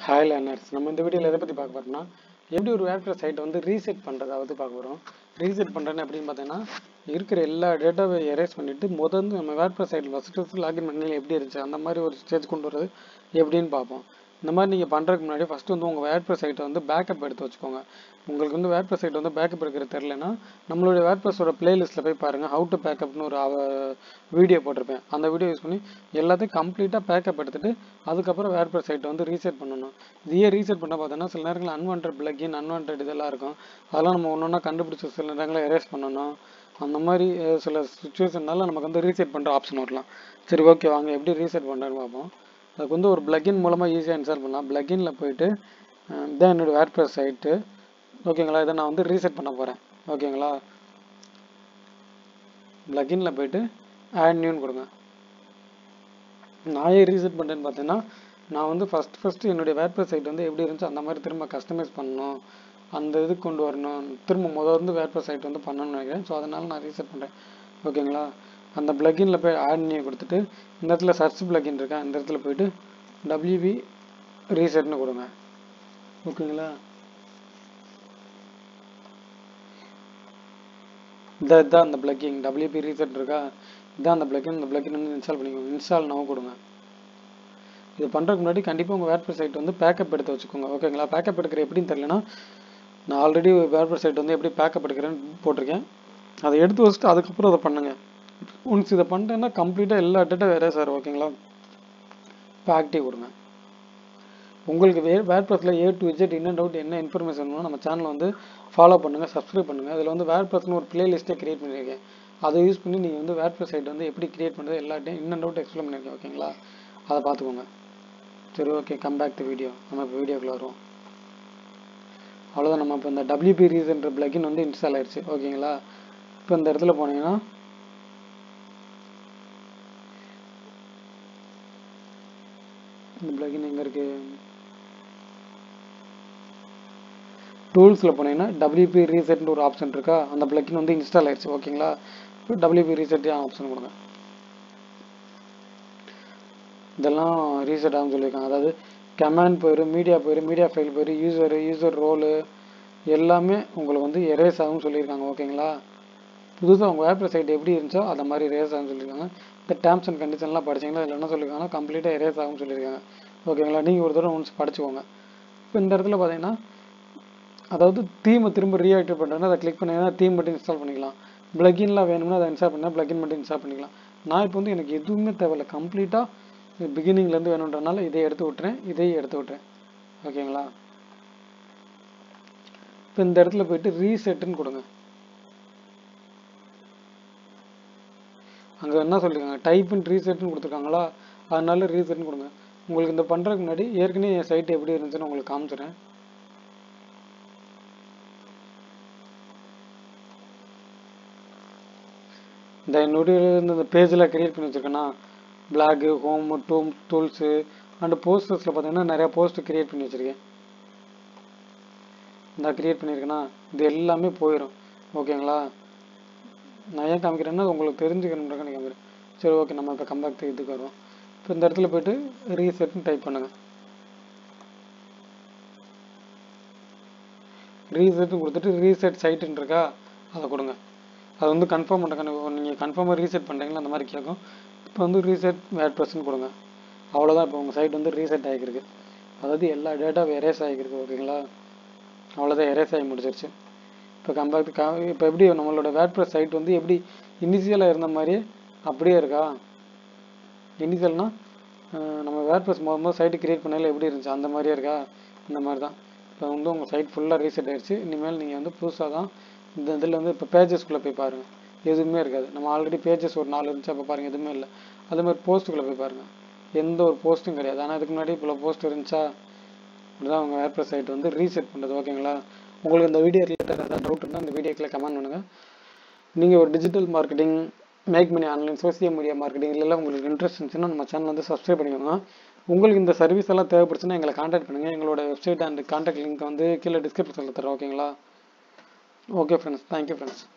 hi learners நம்ம இந்த வீடியோவில் எதை பற்றி பார்க்க போறோம்னா எப்படி ஒரு வேர்ட்ப்ரெஸ் சைட்டை வந்து ரீசெட் பண்ணுறது அதை பற்றி பார்க்க போகிறோம் ரீசெட் பண்ணுறேன்னு எப்படின்னு பார்த்தீங்கன்னா இருக்கிற எல்லா டேட்டாவை எரேஸ் பண்ணிவிட்டு முதல்ல நம்ம வேர்ட்ப்ரெஸ் சைட்டில் ஃபஸ்ட்டு லாகின் பண்ணி எப்படி இருந்துச்சு அந்த மாதிரி ஒரு ஸ்டேஜ் கொண்டு வரது எப்படின்னு பார்ப்போம் இந்த மாதிரி நீங்கள் பண்ணுறதுக்கு முன்னாடி ஃபஸ்ட்டு வந்து உங்கள் வேர்ட்ப்ரெஸ் சைட்டை வந்து பேக்கப் எடுத்து வச்சுக்கோங்க உங்களுக்கு வந்து வேர்ட்ப்ரெஸ் சைட் வந்து பேக்கப் எடுக்கிறது தெரிலனா நம்மளுடைய வேர்ட்ப்ரெஸோட பிளேலிஸ்ட்டில் போய் பாருங்கள் ஹவு டு பேக்கப்னு ஒரு வீடியோ போட்டிருப்பேன் அந்த வீடியோ யூஸ் பண்ணி எல்லாத்தையும் கம்ப்ளீட்டாக பேக்கப் எடுத்துட்டு அதுக்கப்புறம் வேர்ட்ப்ரெஸ் சைட்டை வந்து ரீசெட் பண்ணணும் இதையே ரீசெட் பண்ண பார்த்தோன்னா சில நேரங்களில் அன்வான்ட் பிளக்கின் அன்வான்ட் இதெல்லாம் இருக்கும் அதெல்லாம் நம்ம ஒன்று ஒன்றா கண்டுபிடிச்சி சில நேரங்களில் எரேஸ் பண்ணணும் அந்த மாதிரி அஹ், சில சுச்சுவேஷன்னால நமக்கு வந்து ரீசெட் பண்ணுற ஆப்ஷன் வரலாம் சரி ஓகே வாங்க எப்படி ரீசெட் பண்ணுறேன்னு பார்ப்போம் அதுக்கு வந்து ஒரு பிளக்கின் மூலமாக ஈஸியாக இன்ஸ்டால் பண்ணலாம் பிளக்கினில் போயிட்டு அஹ், இதான் என்னோடய வேர்ட்ப்ரெஸ் சைட்டு ஓகேங்களா இதை நான் வந்து ரீசெட் பண்ண போகிறேன் ஓகேங்களா பிளக்கினில் போயிட்டு ஆட் நியூன்னு கொடுங்க நான் ஏன் ரீசெட் பண்ணுறேன்னு பார்த்தீங்கன்னா நான் வந்து ஃபஸ்ட் ஃபஸ்ட்டு என்னுடைய வேர்ட்ப்ரெஸ் சைட் வந்து எப்படி இருந்துச்சு அந்த மாதிரி திரும்ப கஸ்டமைஸ் பண்ணணும் அந்த இதுக்கு கொண்டு வரணும் திரும்ப முதல் வந்து வேர்ட்ப்ரெஸ் சைட் வந்து பண்ணணும்னு நினைக்கிறேன் ஸோ அதனால் நான் ரீசெட் பண்ணுறேன் ஓகேங்களா அந்த பிளக்கினில் போய் ஆட் நியூ கொடுத்துட்டு இந்த இடத்துல சர்ச் பிளக்கின் இருக்கா இந்த இடத்துல போயிட்டு டபிள்யூபி ரீசெட்னு கொடுங்க ஓகேங்களா இந்த இதுதான் அந்த பிளக்கிங் டபிள்யூபி ரீசெட் இருக்கா இதான் அந்த பிளக்கின் இந்த பிளக்கின் வந்து இன்ஸ்டால் பண்ணிக்கோங்க இன்ஸ்டால் நோ கொடுங்க இது பண்ணுறதுக்கு முன்னாடி கண்டிப்பாக உங்கள் வேர்ட்ப்ரெஸ் சைட் வந்து பேக்கப் எடுத்து வச்சுக்கோங்க ஓகேங்களா பேக்கப் எடுக்கிற எப்படின்னு தெரியலனா நான் ஆல்ரெடி வேர்ட்ப்ரெஸ் சைட் வந்து எப்படி பேக்கப் எடுக்கிறேன்னு போட்டிருக்கேன் அதை எடுத்து வச்சுட்டு அதுக்கப்புறம் அதை பண்ணுங்க ஒன்ஸ் இதை பண்ணிட்டேன்னா கம்ப்ளீட்டாக எல்லா டேட்டா வேறே சார் ஓகேங்களா இப்போ ஆக்டிவ் கொடுங்க உங்களுக்கு வே வேர்ட்ப்ரெஸில் ஏ டு விஜெட் இன் அண்ட் அவுட் என்ன இன்ஃபர்மேஷன் வேணும் நம்ம சேனலை வந்து ஃபாலோ பண்ணுங்கள் சப்ஸ்கிரைப் பண்ணுங்கள் அதில் வந்து வேர்ட்ப்ரெஸ்னு ஒரு பிளேலிஸ்ட்டே கிரியேட் பண்ணியிருக்கேன் அதை யூஸ் பண்ணி நீங்கள் வந்து வேர்ட்ப்ரெஸ் சைட் வந்து எப்படி கிரியேட் பண்ணுறது எல்லாத்தையும் இன் அண்ட் அவுட் எக்ஸ்பிளைன் பண்ணியிருக்கேன் ஓகேங்களா அதை பார்த்துக்கோங்க சரி okay come back to video நம்ம இப்போ வீடியோக்குள்ள வருவோம் அவ்வளோதான் நம்ம இப்போ இந்த டபிள்யூபி ரீசன்ற பிளகின் வந்து இன்ஸ்டால் ஆயிடுச்சு ஓகேங்களா இப்போ இந்த இடத்துல போனீங்கன்னா இந்த பிளகின் எங்கே இருக்கு டூல்ஸில் போனீங்கன்னா டபிள்யூபி ரீசெட்னு ஒரு ஆப்ஷன் இருக்கா அந்த பிளகின் வந்து இன்ஸ்டால் ஆயிடுச்சு ஓகேங்களா இப்போ டபிள்யூபி ரீசெட் ஆப்ஷன் கொடுங்க இதெல்லாம் ரீசெட் ஆகும் சொல்லியிருக்காங்க அதாவது கமாண்ட் போயிரு மீடியா போயிரு மீடியா ஃபைல் போயிரு யூசர் யூசர் ரோலு எல்லாமே உங்களுக்கு வந்து எரேஸ் ஆகும் சொல்லியிருக்காங்க ஓகேங்களா புதுசாக உங்கள் வேப்ரெஸ் சைட் எப்படி இருந்துச்சோ அந்த மாதிரி எரேஸ் ஆகும் சொல்லியிருக்காங்க இந்த டேர்ம்ஸ் அண்ட் கண்டிஷன்லாம் படிச்சீங்களா இதில் என்ன சொல்லியிருக்காங்கன்னா கம்ப்ளீட்டாக எரேஸ் ஆகும் சொல்லியிருக்காங்க ஓகேங்களா நீங்கள் ஒரு தடவை ஒன்ஸ் படிச்சுக்கோங்க இப்போ இந்த இடத்துல பார்த்தீங்கன்னா அதாவது தீமை திரும்ப ரீஆக்டிவ் பண்ணுறேன்னா அதை கிளிக் பண்ணிங்கன்னா தீம் மட்டும் இன்ஸ்டால் பண்ணிக்கலாம் பிளகின்லாம் வேணும்னா அதை இன்ஸ்டால் பண்ணால் பிளகின் மட்டும் இன்ஸ்டால் பண்ணிக்கலாம் நான் இப்போ வந்து எனக்கு எதுவுமே தேவையில்ல கம்ப்ளீட்டாக பிகினிங்லேருந்து வேணுன்றனால இதை எடுத்து விட்டுறேன் இதையும் எடுத்து விட்டுறேன் ஓகேங்களா இப்போ இந்த இடத்துல போயிட்டு ரீசெட்டுன்னு கொடுங்க அங்கே என்ன சொல்லியிருக்காங்க டைப் அண்ட் ரீசெட்னு கொடுத்துருக்காங்களா அதனால ரீசெட்னு கொடுங்க உங்களுக்கு இந்த பண்ணுறதுக்கு முன்னாடி ஏற்கனவே என் சைட் எப்படி இருந்துச்சுன்னு உங்களுக்கு காமிச்சிடுறேன் இந்த என்னுடைய இந்த பேஜில் கிரியேட் பண்ணி வச்சுருக்கேன்னா பிளாகு ஹோம் டூம் டூல்ஸு அண்டு போஸ்டர்ஸில் பார்த்தீங்கன்னா நிறையா போஸ்ட் கிரியேட் பண்ணி வச்சுருக்கேன் இந்த கிரியேட் பண்ணியிருக்கேன்னா இது எல்லாமே போயிடும் ஓகேங்களா நான் ஏன் காமிக்கிறேன்னா உங்களுக்கு தெரிஞ்சுக்கணுன்றக்காக காமிக்கிறேன் சரி ஓகே நம்ம இப்போ கம்பேக் இதுக்கு வருவோம் இப்போ இந்த இடத்துல போயிட்டு ரீசெட்னு டைப் பண்ணுங்கள் ரீசெட்னு கொடுத்துட்டு ரீசெட் சைட்டுன்னு இருக்கா அதை கொடுங்க அது வந்து கன்ஃபார்ம் பண்ணுறக்கான நீங்கள் கன்ஃபார்மாக ரீசெட் பண்ணுறீங்களா அந்த மாதிரி கேட்கும் இப்போ வந்து ரீசெட் வேட் பர்சன் கொடுங்க அவ்வளோதான் இப்போ உங்கள் சைட் வந்து ரீசெட் ஆகிருக்கு அதாவது எல்லா டேட்டாவும் எரேஸ் ஆகிருக்கு ஓகேங்களா அவ்வளோதான் எரேஸ் ஆகி முடிச்சிருச்சு இப்போ கம்பேக்ட் கா இப்போ எப்படி நம்மளோட வேட்ப்ரெஸ் சைட் வந்து எப்படி இனிஷியலாக இருந்த மாதிரியே அப்படியே இருக்கா இனிஷியல்னால் நம்ம வேட்ப்ரெஸ் முத முதல் சைட்டு கிரியேட் பண்ணல எப்படி இருந்துச்சு அந்த மாதிரியே இருக்கா இந்த மாதிரி தான் இப்போ வந்து உங்கள் சைட் ஃபுல்லாக ரீசெட் ஆயிடுச்சு இனிமேல் நீங்கள் வந்து புதுசாக தான் இந்த இதில் வந்து இப்போ பேஜஸ்குள்ளே போய் பாருங்கள் எதுவுமே இருக்காது நம்ம ஆல்ரெடி பேஜஸ் ஒரு நாலு இருந்துச்சு அப்போ பாருங்கள் எதுவுமே இல்லை அதே மாதிரி போஸ்ட்டுக்குள்ளே போய் பாருங்கள் எந்த ஒரு போஸ்ட்டும் கிடையாது ஆனால் இதுக்கு முன்னாடி இப்போ போஸ்ட் இருந்துச்சா இப்படிதான் உங்கள் வேர்ப்ரெஸ் சைட் வந்து ரீசெட் பண்ணுறது ஓகேங்களா உங்களுக்கு இந்த வீடியோ ரிலேட்டட் ஏதாவது டவுட் இருந்தால் இந்த வீடியோக்கில் கமெண்ட் பண்ணுங்கள் நீங்கள் ஒரு digital marketing make money online social media marketing இதெல்லாம் உங்களுக்கு இன்ட்ரெஸ்ட் இருந்துச்சுன்னா நம்ம சேனல் வந்து சப்ஸ்கிரைப் பண்ணிக்கோங்க உங்களுக்கு இந்த சர்வீஸ் எல்லாம் தேவைப்படுச்சுன்னா எங்களை காண்டாக்ட் பண்ணுங்கள் எங்களோட வெப்சைட் அண்ட் காண்டாக்ட் லிங்க் வந்து கீழே டிஸ்கிரிப்ஷனில் தரேன் ஓகேங்களா ஓகே ஃப்ரெண்ட்ஸ் தேங்க்யூ ஃப்ரெண்ட்ஸ்